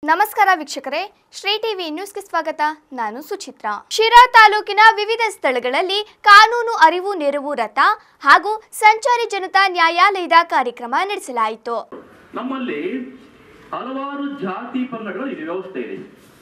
ನಮಸ್ಕಾರ ವೀಕ್ಷಕರೇ ಶ್ರೀ ಟಿವಿ ನ್ಯೂಸ್ಗೆ ಸ್ವಾಗತ ನಾನು ಸುಚಿತ್ರಾ ಶಿರಾ ತಾಲೂಕಿನ ವಿವಿಧ ಸ್ಥಳಗಳಲ್ಲಿ ಕಾನೂನು ಅರಿವು ನೆರವು ರಥ ಹಾಗೂ ಸಂಚಾರಿ ಜನತಾ ನ್ಯಾಯಾಲಯದ ಕಾರ್ಯಕ್ರಮ ನಡೆಸಲಾಯಿತು ನಮ್ಮಲ್ಲಿ ಹಲವಾರು ಜಾತಿ ಪಂಗಡಗಳು ಇದೆ ವ್ಯವಸ್ಥೆ ಇದೆ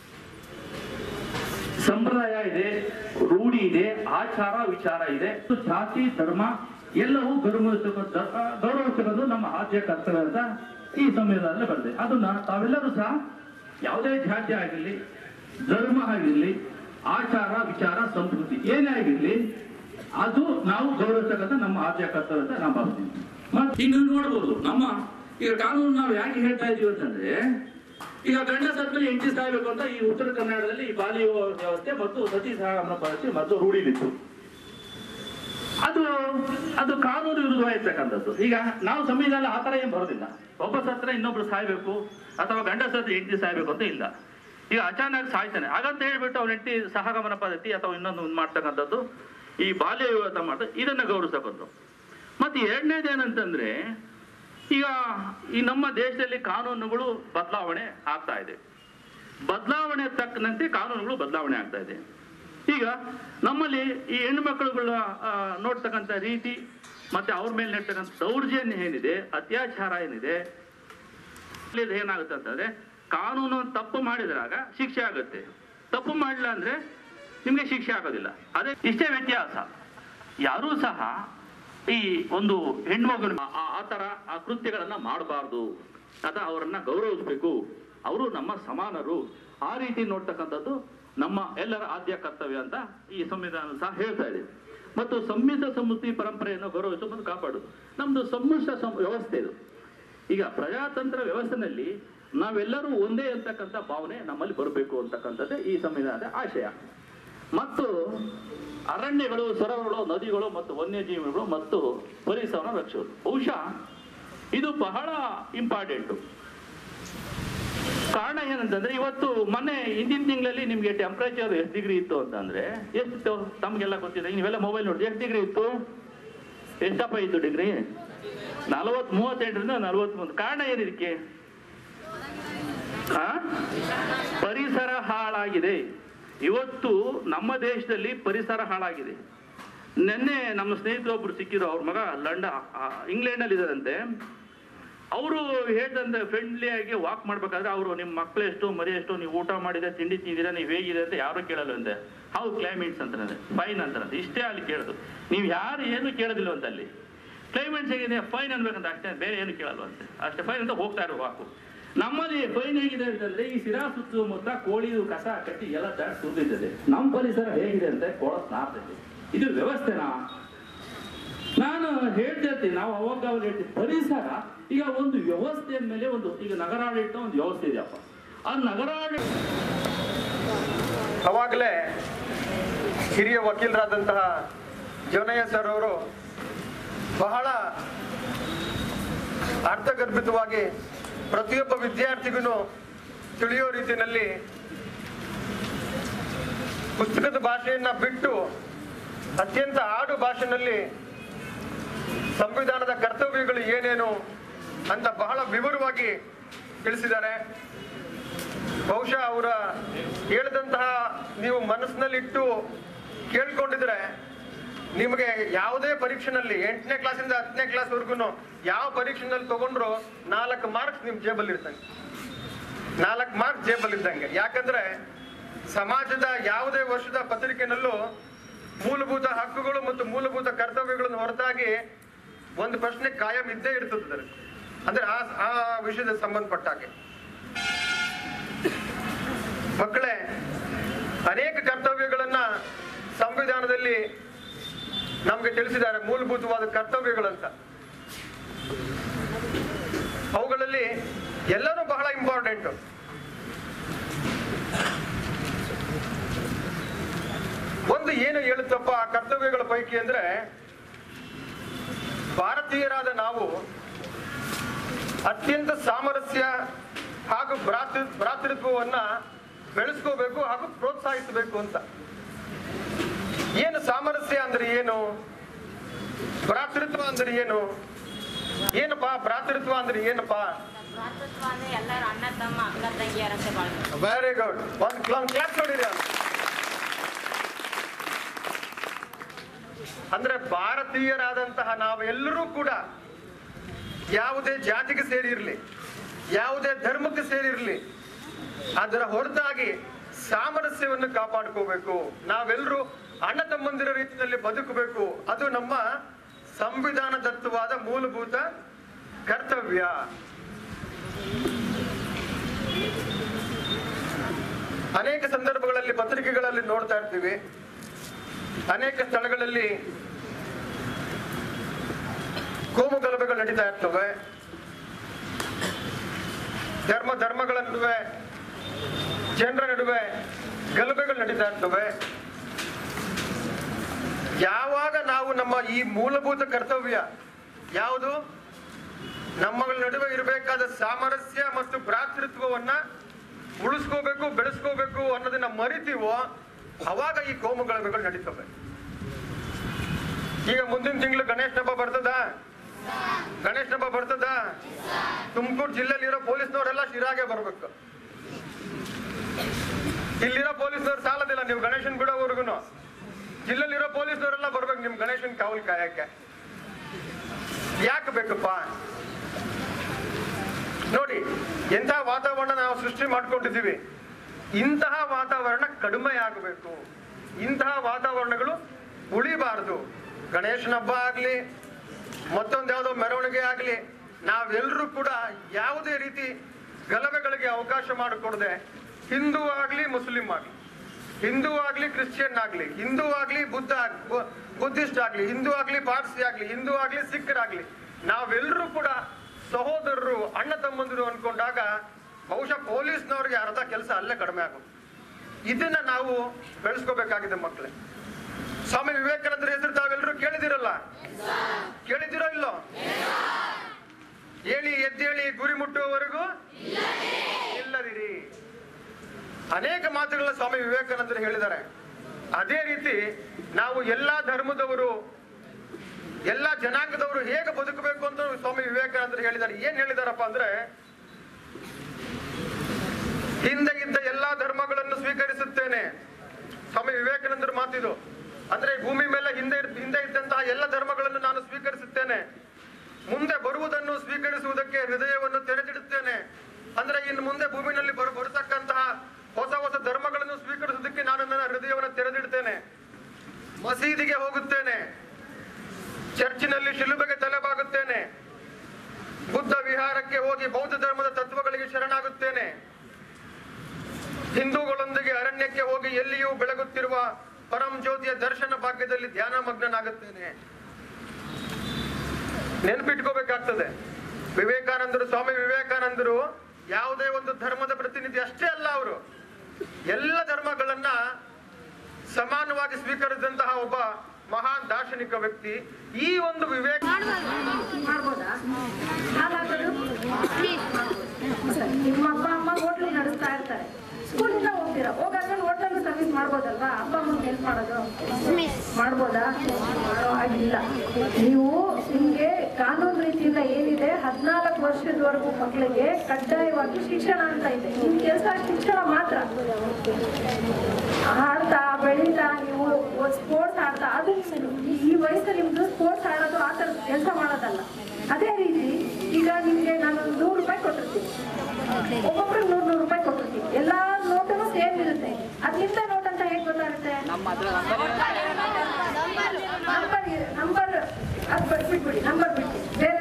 ಸಂಪ್ರದಾಯ ಇದೆ ರೂಢಿ ಇದೆ ಆಚಾರ ವಿಚಾರ ಇದೆ ಜಾತಿ ಧರ್ಮ ಎಲ್ಲವೂ ಗೌರವಿಸಬೇಕು ಗೌರವಿಸಬೇಕು ನಮ್ಮ ಆದ್ಯ ಕರ್ತವ್ಯ ಅಂತ ಈ ಸಂವಿಧಾನದಲ್ಲಿ ಬರ್ತದೆ ಅದನ್ನ ತಾವೆಲ್ಲರೂ ಸಹ ಯಾವುದೇ ಜಾತಿ ಆಗಿರ್ಲಿ ಧರ್ಮ ಆಗಿರ್ಲಿ ಆಚಾರ ವಿಚಾರ ಸಂಸ್ಕೃತಿ ಏನೇ ಆಗಿರ್ಲಿ ಅದು ನಾವು ಗೌರವಿಸಬೇಕಂತ ನಮ್ಮ ಆದ್ಯ ಕರ್ತವ್ಯ ಅಂತ ನಾನು ಭಾವಿಸ್ತೀನಿ ಮತ್ತೆ ಈಗ ನೀವು ನೋಡ್ಬೋದು ನಮ್ಮ ಈಗ ಕಾನೂನು ನಾವು ಯಾಕೆ ಹೇಳ್ತಾ ಇದೀವಿ ಅಂತಂದ್ರೆ ಈಗ ಗಂಡ ಸತ್ಮೇಲೆ ಹೆಂಡತಿ ಸಾಯ್ಬೇಕು ಅಂತ ಈ ಉತ್ತರ ಕನ್ನಡದಲ್ಲಿ ಈ ಬಾಲ್ಯ ವ್ಯವಸ್ಥೆ ಮತ್ತು ಸತಿ ಸಹಗಮನ ಪದ್ಧತಿ ಮತ್ತು ರೂಢಿಲಿತ್ತು ಅದು ಅದು ಕಾನೂನು ವಿರುದ್ಧವಾಗಿರ್ತಕ್ಕಂಥದ್ದು ಈಗ ನಾವು ಸಂವಿಧಾನ ಆ ಥರ ಏನು ಬರೋದಿಲ್ಲ ಒಬ್ಬ ಸತ್ರ ಇನ್ನೊಬ್ರು ಸಾಯ್ಬೇಕು ಅಥವಾ ಗಂಡ ಸತ್ರ ಹೆಂಡತಿ ಸಾಯ್ಬೇಕು ಅಂತ ಇಲ್ಲ ಈಗ ಅಚಾನಕ್ ಸಾಯ್ತಾನೆ ಹಾಗಂತ ಹೇಳ್ಬಿಟ್ಟು ಅವ್ನ ಹೆಂಡತಿ ಸಹಗಮನ ಪದ್ಧತಿ ಅಥವಾ ಇನ್ನೊಂದು ಒಂದು ಮಾಡ್ತಕ್ಕಂಥದ್ದು ಈ ಬಾಲ್ಯ ವಿವಾಹ ಮಾಡ್ತಾ ಇದನ್ನ ಗೌರವಿಸಬಹುದು ಮತ್ತೆ ಎರಡನೇದು ಏನಂತಂದ್ರೆ ಈಗ ಈ ನಮ್ಮ ದೇಶದಲ್ಲಿ ಕಾನೂನುಗಳು ಬದಲಾವಣೆ ಆಗ್ತಾ ಇದೆ ಬದಲಾವಣೆ ತಕ್ಕಂತೆ ಕಾನೂನುಗಳು ಬದಲಾವಣೆ ಆಗ್ತಾ ಇದೆ ಈಗ ನಮ್ಮಲ್ಲಿ ಈ ಹೆಣ್ಣು ಮಕ್ಕಳುಗಳ ಆ, ನೋಡ್ತಕ್ಕಂಥ ರೀತಿ ಮತ್ತೆ ಅವ್ರ ಮೇಲೆ ನಡ್ತಕ್ಕಂಥ ದೌರ್ಜನ್ಯ ಏನಿದೆ ಅತ್ಯಾಚಾರ ಏನಿದೆ ಇಲ್ಲಿ ಏನಾಗುತ್ತೆ ಅಂತಂದ್ರೆ ಕಾನೂನು ತಪ್ಪು ಮಾಡಿದ್ರಾಗ ಶಿಕ್ಷೆ ಆಗುತ್ತೆ ತಪ್ಪು ಮಾಡಿಲ್ಲ ಅಂದ್ರೆ ನಿಮ್ಗೆ ಶಿಕ್ಷೆ ಆಗೋದಿಲ್ಲ ಅದೇ ಇಷ್ಟೇ ವ್ಯತ್ಯಾಸ ಯಾರೂ ಸಹ ಈ ಒಂದು ಹೆಣ್ಮಗನ ಆ- ಆ ತರ ಆ ಕೃತ್ಯಗಳನ್ನ ಮಾಡಬಾರ್ದು ಅಥವಾ ಅವರನ್ನ ಗೌರವಿಸಬೇಕು ಅವರು ನಮ್ಮ ಸಮಾನರು ಆ ರೀತಿ ನೋಡ್ತಕ್ಕಂಥದ್ದು ನಮ್ಮ ಎಲ್ಲರ ಆದ್ಯ ಕರ್ತವ್ಯ ಅಂತ ಈ ಸಂವಿಧಾನ ಸಹ ಹೇಳ್ತಾ ಇದೆ ಮತ್ತು ಸಂಹಿತ ಸಮೃದ್ಧಿ ಪರಂಪರೆಯನ್ನು ಗೌರವಿಸುವ ಮತ್ತು ಕಾಪಾಡುದು ನಮ್ದು ಸಮ್ಮಿಶ್ರ ಸಂ- ವ್ಯವಸ್ಥೆ ಇದು ಈಗ ಪ್ರಜಾತಂತ್ರ ವ್ಯವಸ್ಥೆನಲ್ಲಿ ನಾವೆಲ್ಲರೂ ಒಂದೇ ಅಂತಕ್ಕಂಥ ಭಾವನೆ ನಮ್ಮಲ್ಲಿ ಬರಬೇಕು ಅಂತಕ್ಕಂಥದ್ದೇ ಈ ಸಂವಿಧಾನದ ಆಶಯ ಮತ್ತು ಅರಣ್ಯಗಳು ಸರೋವರಗಳು ನದಿಗಳು ಮತ್ತು ವನ್ಯಜೀವಿಗಳು ಮತ್ತು ಪರಿಸರವನ್ನು ರಕ್ಷಿಸುವುದು ಬಹುಶಃ ಇದು ಬಹಳ ಇಂಪಾರ್ಟೆಂಟು ಕಾರಣ ಏನಂತಂದ್ರೆ ಇವತ್ತು ಮೊನ್ನೆ ಹಿಂದಿನ ತಿಂಗಳಲ್ಲಿ ನಿಮ್ಗೆ ಟೆಂಪರೇಚರ್ ಎಷ್ಟು ಡಿಗ್ರಿ ಇತ್ತು ಅಂತಂದ್ರೆ ಎಷ್ಟಿತ್ತು ತಮ್ಗೆಲ್ಲ ಗೊತ್ತಿದೆ ನೀವೆಲ್ಲ ಮೊಬೈಲ್ ನೋಡಿ ಎಷ್ಟು ಡಿಗ್ರಿ ಇತ್ತು ಎಷ್ಟಪ್ಪ ಇತ್ತು ಡಿಗ್ರಿ ನಲವತ್ ಮೂವತ್ತೆಂಟರಿಂದ ನಲವತ್ಮೂರು ಕಾರಣ ಏನಿದಕ್ಕೆ ಆ? ಪರಿಸರ ಹಾಳಾಗಿದೆ ಇವತ್ತು ನಮ್ಮ ದೇಶದಲ್ಲಿ ಪರಿಸರ ಹಾಳಾಗಿದೆ ನಿನ್ನೆ ನಮ್ಮ ಸ್ನೇಹಿತರು ಒಬ್ರು ಸಿಕ್ಕಿದ್ರು ಅವ್ರ ಮಗ ಲಂಡ ಇಂಗ್ಲೆಂಡ್ ಅಲ್ಲಿ ಇದಾರಂತೆ ಅವರು ಹೇಳ್ದಂತೆ ಫ್ರೆಂಡ್ಲಿ ಆಗಿ ವಾಕ್ ಮಾಡ್ಬೇಕಾದ್ರೆ ಅವರು ನಿಮ್ಮ ಮಕ್ಳು ಎಷ್ಟು ಮರಿ ಎಷ್ಟು ನೀವು ಊಟ ಮಾಡಿದ್ರೆ ತಿಂಡಿ ತಿಂದಿರ ನೀವು ಹೇಗಿದೆ ಅಂತ ಯಾರು ಕೇಳಲ್ವಂತೆ ಹೌ ಕ್ಲೈಮೇಟ್ಸ್ ಅಂತಾರಂತೆ ಫೈನ್ ಅಂತಾರಂತೆ ಇಷ್ಟೇ ಅಲ್ಲಿ ಕೇಳೋದು ನೀವು ಯಾರು ಏನು ಕೇಳೋದಿಲ್ವಂತೆ ಅಲ್ಲಿ ಕ್ಲೈಮೇಟ್ಸ್ ಹೇಗಿದೆ ಫೈನ್ ಅನ್ಬೇಕಂತ ಅಷ್ಟೇ ಬೇರೆ ಏನು ಕೇಳಲ್ವಂತೆ ಅಷ್ಟೇ ಫೈನ್ ಅಂತ ಹೋಗ್ತಾ ಇರೋ ವಾಕು ನಮ್ಮಲ್ಲಿ ಫೈನ್ ಹೇಗಿದೆ ಅಂತಂದ್ರೆ ಈ ಸಿರಾ ಸುತ್ತಮುತ್ತ ಕೋಳಿ ಕಸ ಕಟ್ಟಿ ಎಲ್ಲ ದಾಟ್ ಸುರಿದಿದೆ ನಮ್ಮ ಪರಿಸರ ಹೇಗಿದೆ ಅಂತ ಕೊಳತ್ ನಾರ್ತೈತೆ ಇದು ವ್ಯವಸ್ಥೆನಾ ನಾನು ಹೇಳ್ತಿರ್ತೀನಿ ನಾವು ಅವಾಗ ಅವಾಗ ಹೇಳ್ತೀವಿ ಪರಿಸರ ಈಗ ಒಂದು ವ್ಯವಸ್ಥೆಯ ಮೇಲೆ ಒಂದು ಈಗ ನಗರಾಡಳಿತ ಒಂದು ವ್ಯವಸ್ಥೆ ಇದೆಯಪ್ಪ ಆ ನಗರಾಡಳಿತ ಅವಾಗಲೇ ಹಿರಿಯ ವಕೀಲರಾದಂತಹ ಜೋನಯ್ಯ ಸರ್ ಅವರು ಬಹಳ ಅರ್ಥಗರ್ಭಿತವಾಗಿ ಪ್ರತಿಯೊಬ್ಬ ವಿದ್ಯಾರ್ಥಿಗೂ ತಿಳಿಯೋ ರೀತಿಯಲ್ಲಿ ಪುಸ್ತಕದ ಭಾಷೆಯನ್ನ ಬಿಟ್ಟು ಅತ್ಯಂತ ಆಡು ಭಾಷೆಯಲ್ಲಿ ಸಂವಿಧಾನದ ಕರ್ತವ್ಯಗಳು ಏನೇನು ಅಂತ ಬಹಳ ವಿವರವಾಗಿ ತಿಳಿಸಿದ್ದಾರೆ ಬಹುಶಃ ಅವರ ಹೇಳಿದಂತಹ ನೀವು ಮನಸ್ಸಿನಲ್ಲಿಟ್ಟು ಕೇಳ್ಕೊಂಡಿದ್ರೆ ನಿಮಗೆ ಯಾವುದೇ ಪರೀಕ್ಷೆನಲ್ಲಿ ಎಂಟನೇ ಕ್ಲಾಸಿಂದ ಹತ್ತನೇ ಕ್ಲಾಸ್ವರೆಗೂ ಯಾವ ಪರೀಕ್ಷೆನಲ್ಲಿ ತಗೊಂಡ್ರು ನಾಲ್ಕು ಮಾರ್ಕ್ಸ್ ನಿಮ್ ಜೇಬಲ್ಲಿ ಇರ್ತಂಗೆ ನಾಲ್ಕು ಮಾರ್ಕ್ಸ್ ಜೇಬಲ್ಲಿ ಇದ್ದಂಗೆ ಯಾಕಂದ್ರೆ ಸಮಾಜದ ಯಾವುದೇ ವರ್ಷದ ಪತ್ರಿಕೆನಲ್ಲೂ ಮೂಲಭೂತ ಹಕ್ಕುಗಳು ಮತ್ತು ಮೂಲಭೂತ ಕರ್ತವ್ಯಗಳನ್ನು ಹೊರತಾಗಿ ಒಂದು ಪ್ರಶ್ನೆ ಕಾಯಂ ಇದ್ದೇ ಇರ್ತದೆ ಅಂದ್ರೆ ಆ ಆ ವಿಷಯದ ಸಂಬಂಧಪಟ್ಟ ಹಾಗೆ ಮಕ್ಕಳೇ ಅನೇಕ ಕರ್ತವ್ಯಗಳನ್ನ ಸಂವಿಧಾನದಲ್ಲಿ ನಮ್ಗೆ ತಿಳಿಸಿದ್ದಾರೆ ಮೂಲಭೂತವಾದ ಕರ್ತವ್ಯಗಳಂತ ಅವುಗಳಲ್ಲಿ ಎಲ್ಲರೂ ಬಹಳ ಇಂಪಾರ್ಟೆಂಟ್ ಒಂದು ಏನು ಹೇಳುತ್ತಪ್ಪ ಆ ಕರ್ತವ್ಯಗಳ ಪೈಕಿ ಅಂದ್ರೆ ಭಾರತೀಯರಾದ ನಾವು ಅತ್ಯಂತ ಸಾಮರಸ್ಯ ಹಾಗೂ ಭ್ರಾತೃ ಭ್ರಾತೃತ್ವವನ್ನ ಬೆಳೆಸ್ಕೋಬೇಕು ಹಾಗೂ ಪ್ರೋತ್ಸಾಹಿಸಬೇಕು ಅಂತ ಏನು ಸಾಮರಸ್ಯ ಅಂದ್ರೆ ಏನು ಭ್ರಾತೃತ್ವ ಅಂದ್ರೆ ಏನು ಏನಪ್ಪಾ ಭ್ರಾತೃತ್ವ ಅಂದ್ರೆ ಏನಪ್ಪಾ ಭ್ರಾತೃತ್ವ ಅಂದ್ರೆ ಎಲ್ಲರೂ ಅಣ್ಣ ತಮ್ಮ ಅಕ್ಕ ತಂಗಿಯರಂತೆ ಬಾಳ್ತಾರೆ ವೆರಿ ಗುಡ್ ಒಂದ್ ಕ್ಲಾಸ್ ನೋಡಿರಿ ಅವ್ನು. ಅಂದ್ರೆ ಭಾರತೀಯರಾದಂತಹ ನಾವೆಲ್ಲರೂ ಕೂಡ ಯಾವುದೇ ಜಾತಿಗೆ ಸೇರಿರ್ಲಿ ಯಾವುದೇ ಧರ್ಮಕ್ಕೆ ಸೇರಿರ್ಲಿ ಅದರ ಹೊರತಾಗಿ ಸಾಮರಸ್ಯವನ್ನು ಕಾಪಾಡ್ಕೋಬೇಕು ನಾವೆಲ್ಲರೂ ಅಣ್ಣ ತಮ್ಮಂದಿರ ರೀತಿಯಲ್ಲಿ ಬದುಕಬೇಕು ಅದು ನಮ್ಮ ಸಂವಿಧಾನದತ್ತವಾದ ಮೂಲಭೂತ ಕರ್ತವ್ಯ ಅನೇಕ ಸಂದರ್ಭಗಳಲ್ಲಿ ಪತ್ರಿಕೆಗಳಲ್ಲಿ ನೋಡ್ತಾ ಇರ್ತೀವಿ ಅನೇಕ ಸ್ಥಳಗಳಲ್ಲಿ ಕೋಮು ಗಲಭೆಗಳು ನಡೀತಾ ಇರ್ತವೆ ಧರ್ಮ ಧರ್ಮಗಳ ನಡುವೆ ಜನರ ನಡುವೆ ಗಲಭೆಗಳು ನಡೀತಾ ಇರ್ತವೆ ಯಾವಾಗ ನಾವು ನಮ್ಮ ಈ ಮೂಲಭೂತ ಕರ್ತವ್ಯ ಯಾವುದು ನಮ್ಮಗಳ ನಡುವೆ ಇರಬೇಕಾದ ಸಾಮರಸ್ಯ ಮತ್ತು ಭ್ರಾತೃತ್ವವನ್ನ ಉಳಿಸ್ಕೋಬೇಕು ಬೆಳೆಸ್ಕೋಬೇಕು ಅನ್ನೋದನ್ನ ಮರಿತೀವೋ ಅವಾಗ ಈ ಕೋಮು ಗಲಭೆಗಳು ನಡೀತವೆ ಈಗ ಮುಂದಿನ ತಿಂಗಳು ಗಣೇಶ ಹಬ್ಬ ಬರ್ತದ ಗಣೇಶ ಹಬ್ಬ ಬರ್ತದ ತುಮಕೂರು ಜಿಲ್ಲೆಯಲ್ಲಿರೋ ಪೊಲೀಸ್ನವರೆಲ್ಲ ಶಿರಾಗೆ ಬರ್ಬೇಕು ಇಲ್ಲಿರೋ ಪೊಲೀಸ್ನವ್ರು ಸಾಲದಿಲ್ಲ ನೀವು ಗಣೇಶನ್ ಬಿಡೋವರೆಗೂ ಜಿಲ್ಲೆಲಿರೋ ಪೊಲೀಸ್ನವರೆಲ್ಲ ಬರ್ಬೇಕು ನಿಮ್ ಗಣೇಶನ್ ಕಾವಲ್ ಕಾಯಕ್ಕೆ ಯಾಕೆ ಬೇಕಪ್ಪ ನೋಡಿ ಎಂಥ ವಾತಾವರಣ ನಾವು ಸೃಷ್ಟಿ ಮಾಡ್ಕೊಂಡಿದ್ದೀವಿ ಇಂತಹ ವಾತಾವರಣ ಕಡಿಮೆ ಆಗಬೇಕು ಇಂತಹ ವಾತಾವರಣಗಳು ಉಳಿಬಾರದು ಗಣೇಶನ ಹಬ್ಬ ಆಗ್ಲಿ ಮತ್ತೊಂದು ಯಾವುದೋ ಮೆರವಣಿಗೆ ಆಗ್ಲಿ ನಾವೆಲ್ಲರೂ ಕೂಡ ಯಾವುದೇ ರೀತಿ ಗಲಭೆಗಳಿಗೆ ಅವಕಾಶ ಮಾಡಿಕೊಡದೆ ಹಿಂದೂ ಆಗ್ಲಿ ಮುಸ್ಲಿಂ ಆಗ್ಲಿ ಹಿಂದೂ ಆಗ್ಲಿ ಕ್ರಿಶ್ಚಿಯನ್ ಆಗ್ಲಿ ಹಿಂದೂ ಆಗ್ಲಿ ಬುದ್ಧ ಆಗ್- ಬು- ಬುದ್ಧಿಸ್ಟ್ ಆಗ್ಲಿ ಹಿಂದೂ ಆಗ್ಲಿ ಪಾರ್ಸಿ ಆಗ್ಲಿ ಹಿಂದೂ ಆಗ್ಲಿ ಸಿಖ್ಖರಾಗ್ಲಿ ನಾವೆಲ್ಲರೂ ಕೂಡ ಸಹೋದರರು ಅಣ್ಣ ತಮ್ಮಂದಿರು ಅನ್ಕೊಂಡಾಗ ಬಹುಶಃ ಪೊಲೀಸ್ನವ್ರಿಗೆ ಅರ್ಧ ಕೆಲಸ ಅಲ್ಲೇ ಕಡಿಮೆ ಆಗುತ್ತೆ ಇದನ್ನ ನಾವು ಬೆಳೆಸ್ಕೋಬೇಕಾಗಿದೆ ಮಕ್ಕಳೇ ಸ್ವಾಮಿ ವಿವೇಕಾನಂದರ ಹೆಸರು ತಾವೆಲ್ಲರೂ ಕೇಳಿದಿರಲ್ಲ ಕೇಳಿದಿರೋ ಇಲ್ಲೋ ಹೇಳಿ ಎದ್ದೇಳಿ ಗುರಿ ಮುಟ್ಟುವವರೆಗೂ ಇಲ್ಲದಿರಿ ಅನೇಕ ಮಾತುಗಳನ್ನ ಸ್ವಾಮಿ ವಿವೇಕಾನಂದರು ಹೇಳಿದ್ದಾರೆ ಅದೇ ರೀತಿ ನಾವು ಎಲ್ಲಾ ಧರ್ಮದವರು ಎಲ್ಲಾ ಜನಾಂಗದವರು ಹೇಗೆ ಬದುಕಬೇಕು ಅಂತ ಸ್ವಾಮಿ ವಿವೇಕಾನಂದರು ಹೇಳಿದ್ದಾರೆ ಏನ್ ಹೇಳಿದಾರಪ್ಪ ಅಂದ್ರೆ ಹಿಂದೆ ಇದ್ದ ಎಲ್ಲಾ ಧರ್ಮಗಳನ್ನು ಸ್ವೀಕರಿಸುತ್ತೇನೆ ಸ್ವಾಮಿ ವಿವೇಕಾನಂದರ ಮಾತಿದು ಅಂದ್ರೆ ಈ ಭೂಮಿ ಮೇಲೆ ಹಿಂದೆ ಇರ್- ಹಿಂದೆ ಇದ್ದಂತಹ ಎಲ್ಲ ಧರ್ಮಗಳನ್ನು ನಾನು ಸ್ವೀಕರಿಸುತ್ತೇನೆ ಮುಂದೆ ಬರುವುದನ್ನು ಸ್ವೀಕರಿಸುವುದಕ್ಕೆ ಹೃದಯವನ್ನು ತೆರೆದಿಡುತ್ತೇನೆ ಅಂದ್ರೆ ಇನ್ನು ಮುಂದೆ ಭೂಮಿನಲ್ಲಿ ಬರು ಬರತಕ್ಕಂತಹ ಹೊಸ ಹೊಸ ಧರ್ಮಗಳನ್ನು ಸ್ವೀಕರಿಸುವುದಕ್ಕೆ ನಾನು ನನ್ನ ಹೃದಯವನ್ನು ತೆರೆದಿಡ್ತೇನೆ ಮಸೀದಿಗೆ ಹೋಗುತ್ತೇನೆ ಚರ್ಚಿನಲ್ಲಿ ಶಿಲುಬೆಗೆ ತಲೆಬಾಗುತ್ತೇನೆ ಬುದ್ಧ ವಿಹಾರಕ್ಕೆ ಹೋಗಿ ಬೌದ್ಧ ಧರ್ಮದ ತತ್ವಗಳಿಗೆ ಶರಣಾಗುತ್ತೇನೆ ಹಿಂದೂಗಳೊಂದಿಗೆ ಅರಣ್ಯಕ್ಕೆ ಹೋಗಿ ಎಲ್ಲಿಯೂ ಬೆಳಗುತ್ತಿರುವ ಪರಂ ಜ್ಯೋತಿಯ ದರ್ಶನ ಭಾಗ್ಯದಲ್ಲಿ ಧ್ಯಾನ ಮಗ್ನನಾಗುತ್ತೇನೆ ನೆನ್ಪಿಟ್ಕೋಬೇಕಾಗ್ತದೆ ವಿವೇಕಾನಂದರು ಸ್ವಾಮಿ ವಿವೇಕಾನಂದರು ಯಾವುದೇ ಒಂದು ಧರ್ಮದ ಪ್ರತಿನಿಧಿ ಅಷ್ಟೇ ಅಲ್ಲ ಅವರು ಎಲ್ಲ ಧರ್ಮಗಳನ್ನ ಸಮಾನವಾಗಿ ಸ್ವೀಕರಿಸಿದಂತಹ ಒಬ್ಬ ಮಹಾನ್ ದಾರ್ಶನಿಕ ವ್ಯಕ್ತಿ ಈ ಒಂದು ವಿವೇಕ ಮಾಡ್ಬೋದಾ ಹಾಗಾಗೋದು ಸರಿ. ನಿಮ್ಮ ಅಪ್ಪ ಅಮ್ಮ ಹೋಟ್ಲು ನಡೆಸ್ತಾ ಇರ್ತಾರೆ ಸ್ಕೂಲಿಂದ ಹೋಗ್ತೀರಾ ಹೋಗಾದ್ಮೇಲೆ ಹೋಟೆಲ್ ಸರ್ವಿಸ್ ಮಾಡ್ಬೋದಲ್ವಾ ಅಪ್ಪ ಅಮ್ಮನ ಹೆಲ್ಪ್ ಮಾಡೋದು ಮಾಡ್ಬೋದಾ ಮಾಡೋ ಹಾಗಿಲ್ಲ ನೀವು ನಿಮ್ಗೆ ಕಾನೂನು ರೀತಿಯಿಂದ ಏನಿದೆ ಹದಿನಾಲ್ಕು ವರ್ಷದವರೆಗೂ ಮಕ್ಕಳಿಗೆ ಕಡ್ಡಾಯವಾಗಿ ಶಿಕ್ಷಣ ಅಂತ ಇದೆ ನಿಮ್ ಕೆಲಸ ಶಿಕ್ಷಣ ಮಾತ್ರ ಆಡ್ತಾ ಬೆಳೀತಾ ನೀವು ಸ್ಪೋರ್ಟ್ಸ್ ಆಡ್ತಾ ಅದು ಈ- ಈ ವಯಸ್ಸಲ್ಲಿ ನಿಮ್ದು ಸ್ಪೋರ್ಟ್ಸ್ ಆಡೋದು ಆ ಥರದ ಕೆಲಸ ಮಾಡೋದಲ್ಲ ಅದೇ ರೀತಿ ಈಗ ನಿಮ್ಗೆ ನಾನು ನೂರು ರೂಪಾಯಿ ಕೊಟ್ಟಿರ್ತೀನಿ ಒಬ್ಬೊಬ್ರಿಗೆ ನೂರು ನೂರು ರೂಪಾಯಿ ಕೊಟ್ಟಿರ್ತೀನಿ ಎಲ್ಲಾ ನೋಟನು ಸೇಮ್ ಇರುತ್ತೆ ಅದ್ರಿಂದ ನೋಟ್ ಅಂತ ಹೇಗೆ ಗೊತ್ತಾಗುತ್ತೆ ನಂಬರ್ ನಂಬರ್ ಅದು ಬಿಟ್ಬಿಡಿ ನಂಬರ್ ಬಿಟ್ಟು ಬೇರೆ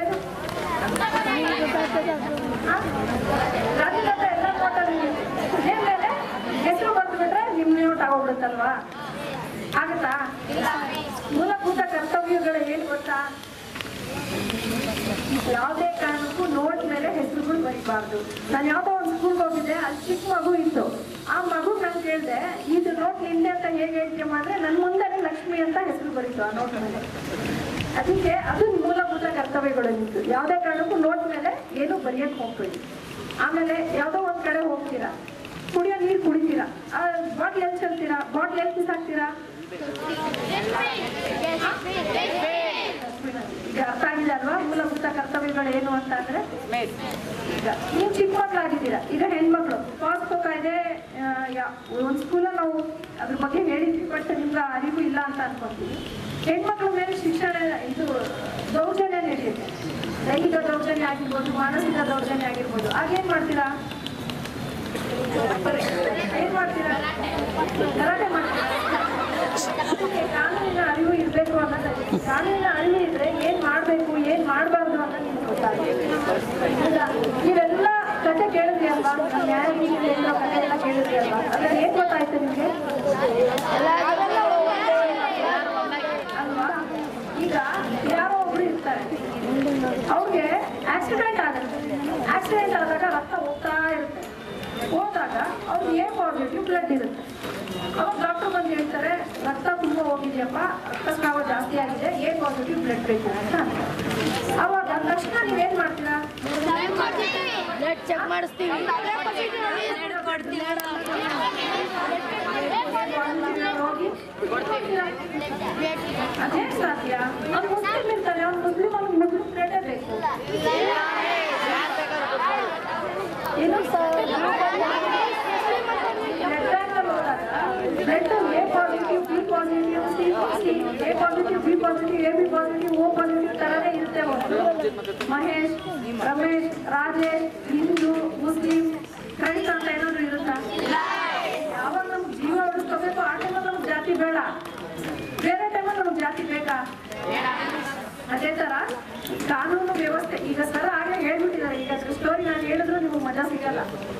ರಾಜ್ಯದ ಎಲ್ಲ ನೋಟಲ್ಲಿ ನೇಮ್ ಮೇಲೆ ಹೆಸರು ಬರ್ದು ಬಿಟ್ರೆ ನಿಮ್ ನೋಟ್ ಆಗೋಗ್ಬಿಡುತ್ತಲ್ವಾ ಆಗತ್ತಾ ಮೂಲಭೂತ ಕರ್ತವ್ಯಗಳು ಏನ್ ಗೊತ್ತಾ ಯಾವುದೇ ಕಾರಣಕ್ಕೂ ನೋಟ್ ಮೇಲೆ ಹೆಸರುಗಳು ಬರೀಬಾರ್ದು ನಾನು ಯಾವ್ದೋ ಒಂದು ಸ್ಕೂಲ್ಗೆ ಹೋಗಿದ್ದೆ ಅಲ್ಲಿ ಚಿಕ್ಕ ಮಗು ಇತ್ತು ಆ ಮಗು ನಾನು ಕೇಳಿದೆ ಇದು ನೋಟ್ ನಿಂದೆ ಅಂತ ಹೇಗೆ ಹೇಳ್ತೀಯಮ್ಮ ಅಂದ್ರೆ ನನ್ನ ಮುಂದೆನೆ ಲಕ್ಷ್ಮಿ ಅಂತ ಹೆಸರು ಬರೀತು ಆ ನೋಟ್ ಮೇಲೆ ಅದಕ್ಕೆ ಅದು ಮೂಲಭೂತ ಕರ್ತವ್ಯಗಳು ನಿಂತು ಯಾವುದೇ ಕಾರಣಕ್ಕೂ ನೋಟ್ ಮೇಲೆ ಏನು ಬರೆಯಕ್ಕೆ ಹೋಗ್ಬೇಡಿ ಆಮೇಲೆ ಯಾವುದೋ ಒಂದ್ ಕಡೆ ಹೋಗ್ತೀರಾ ಕುಡಿಯೋ ನೀರು ಕುಡಿತೀರಾ ಬಾಟ್ಲ್ ಎಲ್ಲಿ ಚೆಲ್ತೀರಾ ಬಾಟ್ಲ್ ಎಲ್ಲಿ ಬಿಸಾಕ್ತೀರಾ ಈಗ ಅರ್ಥ ಆಗಿದೆ ಅಲ್ವಾ ಮೂಲಭೂತ ಕರ್ತವ್ಯಗಳು ಕಾಯ್ದೆಗಳು ಏನು ಅಂತ ಅಂದ್ರೆ ಈಗ ನೀವು ಚಿಕ್ಕ ಮಕ್ಕಳಾಗಿದ್ದೀರಾ ಈಗ ಹೆಣ್ಮಕ್ಳು ಪಾಸ್ಕೋ ಕಾಯ್ದೆ ಆ, ಯಾ- ಒಂದ್ ಸ್ಕೂಲಲ್ಲಿ ನಾವು ಅದ್ರ ಬಗ್ಗೆ ಹೇಳಿದ್ವಿ ಬಟ್ ನಿಮ್ಗೆ ಅರಿವು ಇಲ್ಲ ಅಂತ ಅನ್ಕೊಂತೀವಿ ಹೆಣ್ಮಕ್ಳ ಮೇಲೆ ಶಿಕ್ಷಣ ಇದು ದೌರ್ಜನ್ಯ ನಡೆಯುತ್ತೆ ದೈಹಿಕ ದೌರ್ಜನ್ಯ ಆಗಿರ್ಬೋದು ಮಾನಸಿಕ ದೌರ್ಜನ್ಯ ಆಗಿರ್ಬೋದು ಆಗೇನ್ ಮಾಡ್ತೀರಾ ಏನ್ ಮಾಡ್ತೀರಾ ಗಲಾಟೆ ಮಾಡ್ತೀರಾ ಅದಕ್ಕೆ ಕಾನೂನಿನ ಅರಿವು ಇರಬೇಕು ಅನ್ನೋದು ಕಾನೂನಿನ ಅರಿವು ಇದ್ರೆ ಏನ್ ಮಾಡ್ಬೇಕು ಏನ್ ಮಾಡಬಾರ್ದು ಅನ್ನೋದು ನಿಮ್ಗೆ ಗೊತ್ತಾಗುತ್ತೆ ಈಗ ನೀವೆಲ್ಲ ಕತೆ ಕೇಳಿದ್ರಿ ಅಲ್ವಾ ನಮ್ಮ ನ್ಯಾಯಾಧೀಶರು ಹೇಳಿರೋ ಕತೆ ಎಲ್ಲ ಕೇಳಿದ್ರಿ ಅಲ್ವಾ ಅದ್ರಲ್ಲಿ ಏನ್ ಗೊತ್ತಾಯ್ತು ನಿಮ್ಗೆ ಅಲ್ವಾ ಈಗ ಯಾರೋ ಒಬ್ರು ಇರ್ತಾರೆ ಅವ್ರಿಗೆ ಆಕ್ಸಿಡೆಂಟ್ ಆಗುತ್ತೆ ಆಕ್ಸಿಡೆಂಟ್ ಆದಾಗ ರಕ್ತ ಹೋಗ್ತಾ ಇರುತ್ತೆ ಹೋದಾಗ ಅವ್ರಿಗೆ ಏ ಪಾಸಿಟಿವ್ ಬ್ಲಡ್ ಇರುತ್ತೆ ಅವಾಗ ಡಾಕ್ಟರ್ ಬಂದು ಹೇಳ್ತಾರೆ ರಕ್ತ ತುಂಬ ಹೋಗಿದೆಯಪ್ಪ ರಕ್ತಸ್ರಾವ ಜಾಸ್ತಿ ಆಗಿದೆ ಏ ಪಾಸಿಟಿವ್ ಬ್ಲಡ್ ಬೇಕು ಅಂತ ಅಂತಾರೆ. ಅವಾಗ ತಕ್ಷಣ ನೀವೇನ್ ಮಾಡ್ತೀರಾ ಚೆಕ್ ಮಾಡಿಸ್ತೀವಿ ಹೋಗಿ ಅದೇ ಸಾಧ್ಯ ಅವ್ನು ಮುಸ್ಲಿಂ ಇರ್ತಾನೆ ಅವ್ನು ಮುಸ್ಲಿಂ ಅವ್ನಿಗೆ ಮುಸ್ಲಿಂ ಬ್ಲಡೇ ಬೇಕು ಏನು blood A positive B positive C C A positive B positive A B positive O positive ತರನೇ ಇರುತ್ತೆ ಒಂದು ಮಹೇಶ್ ರಮೇಶ್ ರಾಜೇಶ್ ಹಿಂದೂ ಮುಸ್ಲಿಂ ಕ್ರೈಸ್ತ ಅಂತ ಏನಾದ್ರು ಇರುತ್ತಾ ಯಾವಾಗ ನಮ್ಗೆ ಜೀವ ಉಳಿಸ್ಕೋಬೇಕು ಆ ಟೈಮಲ್ಲಿ ನಮ್ಗೆ ಜಾತಿ ಬೇಡ ಬೇರೆ ಟೈಮಲ್ಲಿ ನಮ್ಗೆ ಜಾತಿ ಬೇಕಾ ಅದೇ ತರ ಕಾನೂನು ವ್ಯವಸ್ಥೆ ಈಗ ಸರ್ ಆಗಲೇ ಹೇಳ್ಬಿಟ್ಟಿದ್ದಾರೆ ಈಗ ಸ್ಟೋರಿ ನಾನು ಹೇಳಿದ್ರು ನಿಮಗೆ ಮಜಾ ಸಿಗಲ್ಲ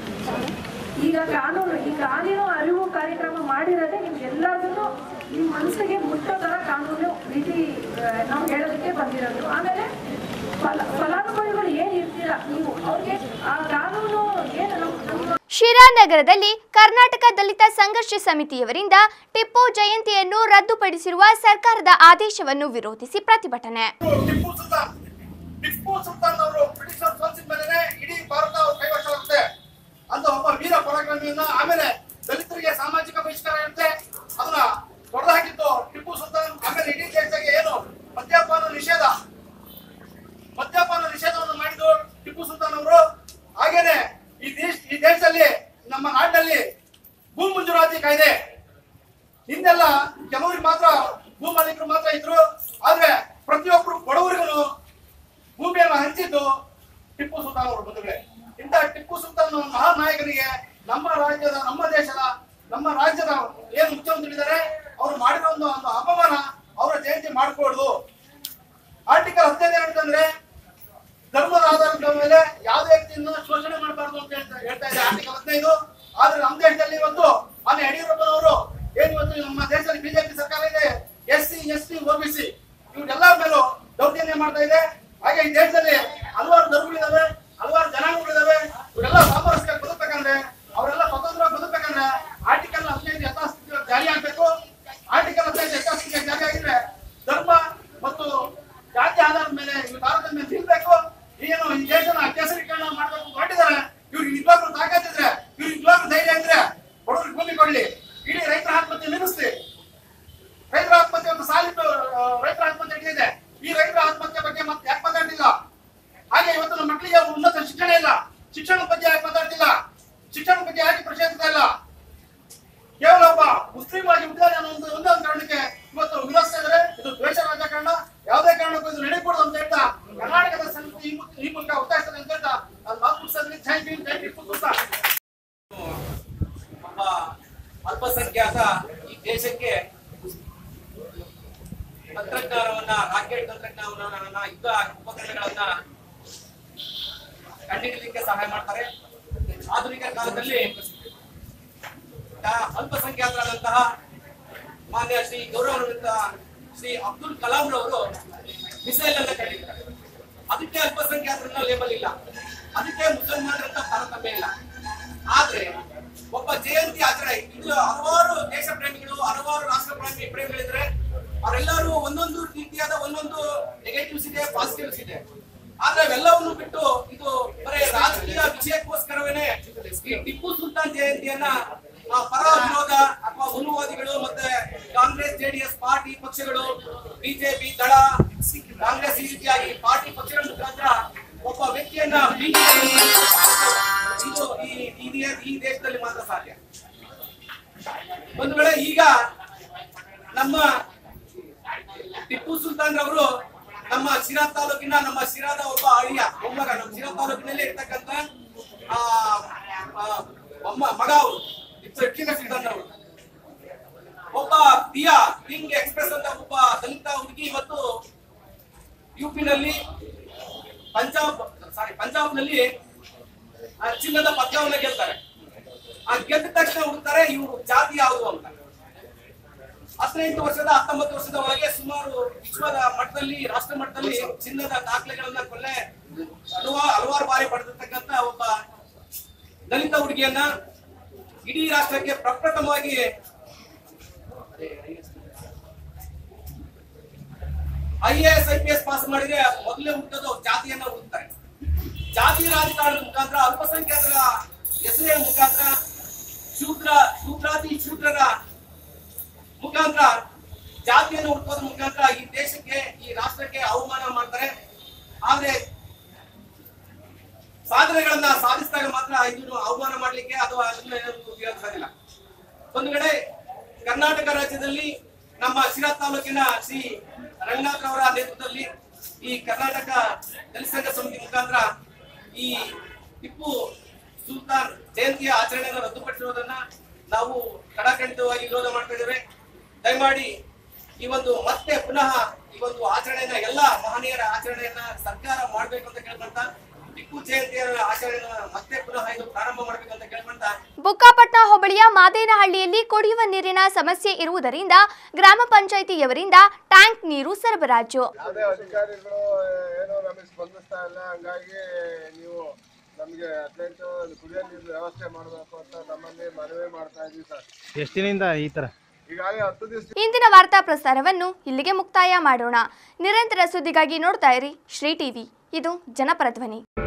ಈಗ ಕಾನೂನು ಈ ಕಾನೂನು ಅರಿವು ಕಾರ್ಯಕ್ರಮ ಮಾಡಿರೋದೇ ನಿಮ್ಗೆಲ್ಲರಿಗೂ ನಿಮ್ಮ ಮನಸ್ಸಿಗೆ ಮುಟ್ಟೋ ತರ ಕಾನೂನು ರೀತಿ ಆ, ನಾವು ಹೇಳೋದಕ್ಕೆ ಬಂದಿರೋದು ಆಮೇಲೆ ಫಲ ಫಲಾನುಭವಿಗಳು ಏನ್ ಇರ್ತೀರಾ ನೀವು ಅವ್ರಿಗೆ ಆ ಕಾನೂನು ಏನು ನಮ್ಮ ನಮ್ಮ ಶಿರಾನಗರದಲ್ಲಿ ಕರ್ನಾಟಕ ದಲಿತ ಸಂಘರ್ಷ ಸಮಿತಿಯವರಿಂದ ಟಿಪ್ಪು ಜಯಂತಿಯನ್ನು ರದ್ದುಪಡಿಸಿರುವ ಸರ್ಕಾರದ ಆದೇಶವನ್ನು ವಿರೋಧಿಸಿ ಪ್ರತಿಭಟನೆ ಟಿಪ್ಪು ಸುಲ್ತಾನ್ ಟಿಪ್ಪು ಸುಲ್ತಾನ್ ಅವರು ಬ್ರಿಟಿಷರ್ ಸೋಲಿಸಿದ ಮೇಲೆ ಇಡೀ ಭಾರತ ಅವ್ರ ಕೈವಶವಾಗುತ್ತೆ ಅಂತ ಒಬ್ಬ ವೀರ ಪರಾಕ್ರಮಿಯನ್ನ ಆಮೇಲೆ ದಲಿತರಿಗೆ ಸಾಮಾಜಿಕ ಬಹಿಷ್ಕಾರ ಇರುತ್ತೆ ಅದನ್ನ ಹೊಡೆದು ಹಾಕಿದ್ದು ಟಿಪ್ಪು ಸುಲ್ತಾನ್ ಆಮೇಲೆ ಇಡೀ ದೇಶಕ್ಕೆ ಏನು ಮದ್ಯಪಾನ ನಿಷೇಧ ಮದ್ಯಪಾನ ನಿಷೇಧವನ್ನು ಮಾಡಿದ್ದು ಟಿಪ್ಪು ಸುಲ್ತಾನ್ ಅವರು ಹಾಗೇನೆ ಈ ದೇಶ ಈ ದೇಶದಲ್ಲಿ ನಮ್ಮ ನಾಡಿನಲ್ಲಿ ಭೂ ಮಂಜೂರಾತಿ ಕಾಯ್ದೆ ಹಿಂದೆಲ್ಲ ಕೆಲವರಿಗೆ ಮಾತ್ರ ಭೂ ಮಾಲೀಕರು ಮಾತ್ರ ಇದ್ರು ಆದ್ರೆ ಪ್ರತಿಯೊಬ್ಬರು ಬಡವರಿಗೂ ಭೂಮಿಯನ್ನು ಹಂಚಿದ್ದು ಟಿಪ್ಪು ಸುಲ್ತಾನ್ ಅವರು ಬಂಧುಗಳೇ ಇಂಥ ಟಿಪ್ಪು ಸುಲ್ತಾನ್ ಮಹಾನ್ ನಾಯಕನಿಗೆ ನಮ್ಮ ರಾಜ್ಯದ ನಮ್ಮ ದೇಶದ ನಮ್ಮ ರಾಜ್ಯದ ಏನು ಮುಖ್ಯಮಂತ್ರಿಗಳಿದ್ದಾರೆ ಅವರು ಮಾಡಿರೋ ಒಂದು ಒಂದು ಅಪಮಾನ ಅವರ ಜಯಂತಿ ಮಾಡ್ಕೊಡ್ದು ಆರ್ಟಿಕಲ್ ಹದಿನೈದು ಏನಂತಂದ್ರೆ ಧರ್ಮದ ಆಧಾರದ ಮೇಲೆ ಯಾವುದೇ ವ್ಯಕ್ತಿಯನ್ನು ಶೋಷಣೆ ಮಾಡಬಾರ್ದು ಅಂತ ಹೇಳ್ತಾ ಹೇಳ್ತಾ ಇದೆ ಆರ್ಟಿಕಲ್ ಹದಿನೈದು ಆದ್ರೆ ನಮ್ಮ ದೇಶದಲ್ಲಿ ಇವತ್ತು ಮಾನ್ಯ ಯಡಿಯೂರಪ್ಪನವರು ಏನ್ ಇವತ್ತು ನಮ್ಮ ದೇಶದಲ್ಲಿ ಬಿಜೆಪಿ ಸರ್ಕಾರ ಇದೆ S C S T OBC ಇವ್ರೆಲ್ಲರ ಮೇಲೂ ದೌರ್ಜನ್ಯ ಮಾಡ್ತಾ ಇದೆ ಹಾಗೆ ಈ ದೇಶದಲ್ಲಿ ಹಲವಾರು ಧರ್ಮಗಳಿದಾವೆ ಹಲವಾರು ಜನಾಂಗಗಳಿದಾವೆ ಇವರೆಲ್ಲ ಸಾಮರಸ್ಯ ಬದುಕಬೇಕಂದ್ರೆ ಅವರೆಲ್ಲ ಸ್ವತಂತ್ರ ಬದುಕಬೇಕಂದ್ರೆ ಆರ್ಟಿಕಲ್ ಹದಿನೈದು ಯಥಾಸ್ಥಿತಿ ಜಾರಿ ಆಗ್ಬೇಕು ಆರ್ಟಿಕಲ್ ಹದಿನೈದು ಯಥಾಸ್ಥಿತಿ ಜಾರಿ ಆಗಿದ್ರೆ ಧರ್ಮ ಮತ್ತು ಜಾತಿ ಆಧಾರದ ಮೇಲೆ ಇವ್ರು ತಾರತಮ್ಯ ನಿಲ್ಬೇಕು ಏನು ಈ ದೇಶನ ಕೇಸರೀಕರಣ ಮಾಡ್ಬೇಕು ಅಂತ ಹೊರಟಿದ್ದಾರೆ ಇವ್ರಿಗೆ ನಿಜವಾಗ್ಲೂ ತಾಕತ್ತಿದ್ರೆ ಇವ್ರಿಗೆ ನಿಜವಾಗ್ಲೂ ಧೈರ್ಯ ಇದ್ರೆ ಬಡವರಿಗೆ ಭೂಮಿ ಕೊಡ್ಲಿ ಇಡೀ ರೈತರ ಆತ್ಮಹತ್ಯೆ ನಿಲ್ಲಿಸ್ಲಿ ರೈತರ ಆತ್ಮಹತ್ಯೆ ಒಂದು ಸಾಲಿಟ್ಟು ಆ, ರೈತರ ಆತ್ಮಹತ್ಯೆ ನಡೆದಿದೆ ಈ ರೈತರ ಆತ್ಮಹತ್ಯೆ ಬಗ್ಗೆ ಮತ್ತೆ ಯಾಕೆ ಮಾತಾಡ್ತಿಲ್ಲ ಹಾಗೆ ಇವತ್ತು ನಮ್ಮ ಮಕ್ಕಳಿಗೆ ಉನ್ನತ ಶಿಕ್ಷಣ ಇಲ್ಲ ಶಿಕ್ಷಣದ ಬಗ್ಗೆ ಯಾಕೆ ಮಾತಾಡ್ತಿಲ್ಲ ಶಿಕ್ಷಣದ ಬಗ್ಗೆ ಯಾಕೆ ಪ್ರಶ್ನಿಸ್ತಾ ಇಲ್ಲ ಕೇವಲ ಒಬ್ಬ ಮುಸ್ಲಿಂ ಆಗಿ ಹುಟ್ಟಿದಾರೆ ಅನ್ನೋ ಒಂದು ಒಂದೇ ಒಂದು ಕಾರಣಕ್ಕೆ ಇವತ್ತು ವಿರೋಧಿಸ್ತಾ ಇದ್ದಾರೆ ಇದು ದ್ವೇಷ ರಾಜಕಾರಣ ಯಾವುದೇ ಕಾರಣಕ್ಕೂ ಇದು ನಡೀಕೂಡದು ಅಂತ ಹೇಳ್ತಾ ಕರ್ನಾಟಕದ ಸಂಸ್ಥೆ ಈ ಮು- ಈ ಮೂಲಕ ಒತ್ತಾಯಿಸ್ತಾರೆ ಅಂತ ಹೇಳ್ತಾ ನಾನು ಮಾತು ಮುಗಿಸ್ತಾ ಜೈ ಭೀಮ್ ಜೈ ಟಿಪ್ಪು ಸುಲ್ತಾನ್ ಒಬ್ಬ ಅಲ್ಪಸಂಖ್ಯಾತ ಈ ದೇಶಕ್ಕೆ ತಂತ್ರಜ್ಞಾನವನ್ನ ರಾಕೆಟ್ ತಂತ್ರಜ್ಞಾನವನ್ನ ಯುದ್ಧ ಉಪಕರಣಗಳನ್ನ ಕಂಡುಹಿಡಿಯಲಿಕ್ಕೆ ಸಹಾಯ ಮಾಡ್ತಾರೆ ಆಧುನಿಕ ಕಾಲದಲ್ಲಿ ಆ ಅಲ್ಪಸಂಖ್ಯಾತರಾದಂತಹ ಮಾನ್ಯ ಶ್ರೀ ಗೌರವಾನ್ವಿತ ಶ್ರೀ ಅಬ್ದುಲ್ ಕಲಾಂ ರವರು ಮಿಸೈಲ್ ಅನ್ನ ಕಂಡಿದ್ದಾರೆ ಅದಕ್ಕೆ ಅಲ್ಪಸಂಖ್ಯಾತರನ್ನ ಲೇಬಲ್ ಇಲ್ಲ ಅದಕ್ಕೆ ಮುಸಲ್ಮಾನರಂತ ತಾರತಮ್ಯ ಇಲ್ಲ ಆದ್ರೆ ಒಬ್ಬ ಜಯಂತಿ ಆಚರಣೆ ಇದು ಹಲವಾರು ದೇಶ ಪ್ರೇಮಿಗಳು ಹಲವಾರು ರಾಷ್ಟ್ರ ಪ್ರೇಮಿ ಪ್ರೇಮಿಗಳಿದ್ರೆ ಅವರೆಲ್ಲರೂ ಒಂದೊಂದು ರೀತಿಯಾದ ಒಂದೊಂದು ನೆಗೆಟಿವ್ಸ್ ಇದೆ ಪಾಸಿಟಿವ್ಸ್ ಇದೆ ಆದ್ರೆ ಅವೆಲ್ಲವನ್ನು ಬಿಟ್ಟು ಇದು ಬರೀ ರಾಜಕೀಯ ವಿಷಯಕ್ಕೋಸ್ಕರವೇನೆ ಈ ಟಿಪ್ಪು ಸುಲ್ತಾನ್ ಜಯಂತಿಯನ್ನ ಆ, ಪರ ವಿರೋಧ ಅಥವಾ ಉನ್ನುವಾದಿಗಳು ಮತ್ತೆ ಕಾಂಗ್ರೆಸ್ ಜೆಡಿಎಸ್ ಪಾರ್ಟಿ ಪಕ್ಷಗಳು ಬಿಜೆಪಿ ದಳ ಕಾಂಗ್ರೆಸ್ ಈ ರೀತಿಯಾಗಿ ಪಾರ್ಟಿ ಪಕ್ಷಗಳ ಮುಖಾಂತರ ಅಕ್ಕಿಯನ್ನ ಬೀದಿಯಲ್ಲಿ ಇದು ಈ ಈ ದೇ- ಈ ದೇಶದಲ್ಲಿ ಮಾತ್ರ ಸಾಧ್ಯ ಒಂದು ವೇಳೆ ಈಗ ನಮ್ಮ ಟಿಪ್ಪು ಸುಲ್ತಾನ್ ರವರು ನಮ್ಮ ಶಿರಾ ತಾಲೂಕಿನ ನಮ್ಮ ಶಿರಾದ ಒಬ್ಬ ಅಳಿಯ ಮೊಮ್ಮಗ ನಮ್ಮ ಶಿರಾ ತಾಲೂಕಿನಲ್ಲಿ ಇರ್ತಕ್ಕಂಥ ಆ, ಆ, ಮೊಮ್ಮ- ಮಗ ಅವರು ಟಿಪ್ಪು ಸುಲ್ತಾನ್ ಅವರು ಒಬ್ಬ ದಿಯಾ ಕಿಂಗ್ ಎಕ್ಸ್ಪ್ರೆಸ್ ಅಂತ ಒಬ್ಬ ದಲಿತ ಹುಡುಗಿ ಇವತ್ತು ಯುಪಿನಲ್ಲಿ ಪಂಜಾಬ್ ಸಾರಿ ಪಂಜಾಬ್ನಲ್ಲಿ ಆ ಚಿನ್ನದ ಪದಕವನ್ನ ಗೆಲ್ತಾರೆ ಆ ಗೆದ್ದ ತಕ್ಷಣ ಹುಡುಕ್ತಾರೆ ಇವರು ಜಾತಿ ಯಾವುದು ಅಂತ ಹದಿನೆಂಟು ವರ್ಷದ ಹತ್ತೊಂಬತ್ತು ವರ್ಷದ ಒಳಗೆ ಸುಮಾರು ವಿಶ್ವದ ಮಟ್ಟದಲ್ಲಿ ರಾಷ್ಟ್ರ ಮಟ್ಟದಲ್ಲಿ ಚಿನ್ನದ ದಾಖಲೆಗಳನ್ನ ಕೊಲ್ಲೆ ಹಲವಾರು ಹಲವಾರು ಬಾರಿ ಪಡೆದಿರ್ತಕ್ಕಂಥ ಒಬ್ಬ ದಲಿತ ಹುಡುಗಿಯನ್ನ ಇಡೀ ರಾಷ್ಟ್ರಕ್ಕೆ ಪ್ರಪ್ರಥಮವಾಗಿ I A S I P S pass ಮಾಡಿದ್ರೆ ಮೊದಲೇ ಹುಟ್ಟೋದು ಜಾತಿಯನ್ನ ಹುಡುಕ್ತಾರೆ ಜಾತಿ ರಾಜಕಾರಣದ ಮುಖಾಂತರ ಅಲ್ಪಸಂಖ್ಯಾತರ ಹೆಸರಿನ ಮುಖಾಂತರ ಶೂದ್ರ ಶೂದ್ರಾತಿ ಶೂದ್ರರ ಮುಖಾಂತರ ಜಾತಿಯನ್ನು ಹುಡುಕೋದ್ರ ಮುಖಾಂತರ ಈ ದೇಶಕ್ಕೆ ಈ ರಾಷ್ಟ್ರಕ್ಕೆ ಅವಮಾನ ಮಾಡ್ತಾರೆ ಆದ್ರೆ ಸಾಧನೆಗಳನ್ನ ಸಾಧಿಸಿದಾಗ ಮಾತ್ರ ಇದನ್ನು ಅವಮಾನ ಮಾಡ್ಲಿಕ್ಕೆ ಅಥವಾ ಅದನ್ನ ಹೇಳಕ್ ಸಾಧ್ಯವಿಲ್ಲ ಒಂದು ಕಡೆ ಕರ್ನಾಟಕ ರಾಜ್ಯದಲ್ಲಿ ನಮ್ಮ ಶಿರಾ ತಾಲೂಕಿನ ಶ್ರೀ ರಂಗನಾಥ್ ಅವರ ನೇತೃತ್ವದಲ್ಲಿ ಈ ಕರ್ನಾಟಕ ದಲಿತ ಸಂಘ ಸಮಿತಿ ಮುಖಾಂತರ ಈ ಟಿಪ್ಪು ಸುಲ್ತಾನ್ ಜಯಂತಿಯ ಆಚರಣೆಯನ್ನು ರದ್ದುಪಡಿಸಿರುವುದನ್ನ ನಾವು ಕಡಾಖಂಡಿತವಾಗಿ ವಿರೋಧ ಮಾಡ್ತಾ ಇದ್ದೇವೆ ದಯಮಾಡಿ ಈ ಒಂದು ಮತ್ತೆ ಪುನಃ ಈ ಒಂದು ಆಚರಣೆಯನ್ನ ಎಲ್ಲ ಮಹನೀಯರ ಆಚರಣೆಯನ್ನ ಸರ್ಕಾರ ಮಾಡ್ಬೇಕು ಅಂತ ಕೇಳ್ಕೊಂತ ಟಿಪ್ಪು ಜಯಂತಿಯ ಆಚರಣೆಯನ್ನ ಮತ್ತೆ ಪುನಃ ಇದು ಪ್ರಾರಂಭ ಮಾಡ್ಬೇಕು ಅಂತ ಕೇಳ್ಕೊಂತ ಬುಕ್ಕಾಪಟ್ನ ಹೋಬಳಿಯ ಮಾದೇನಹಳ್ಳಿಯಲ್ಲಿ ಕುಡಿಯುವ ನೀರಿನ ಸಮಸ್ಯೆ ಇರುವುದರಿಂದ ಗ್ರಾಮ ಪಂಚಾಯಿತಿಯವರಿಂದ ಟ್ಯಾಂಕ್ ನೀರು ಸರಬರಾಜು ಯಾವುದೇ ಅಧಿಕಾರಿಗಳು ಏನು ನಮಗೆ ಸ್ಪಂದಿಸ್ತಾ ಇಲ್ಲ ಹಂಗಾಗಿ ನೀವು ನಮಗೆ ಹದಿನೆಂಟು ಕುಡಿಯೋ ನೀರಿನ ವ್ಯವಸ್ಥೆ ಮಾಡಬೇಕು ಅಂತ ನಮ್ಮಲ್ಲಿ ಮನವಿ ಮಾಡ್ತಾ ಇದೀವಿ ಸರ್ ಎಷ್ಟು ದಿನದಿಂದ ಈ ಥರ ಈಗಾಗಲೇ ಹತ್ತು ದಿವಸ ಇಂದಿನ ವಾರ್ತಾ ಪ್ರಸಾರವನ್ನು ಇಲ್ಲಿಗೆ ಮುಕ್ತಾಯ ಮಾಡೋಣ ನಿರಂತರ ಸುದ್ದಿಗಾಗಿ ನೋಡ್ತಾ ಇರಿ ಶ್ರೀ ಟಿವಿ ಇದು ಜನಪರ ಧ್ವನಿ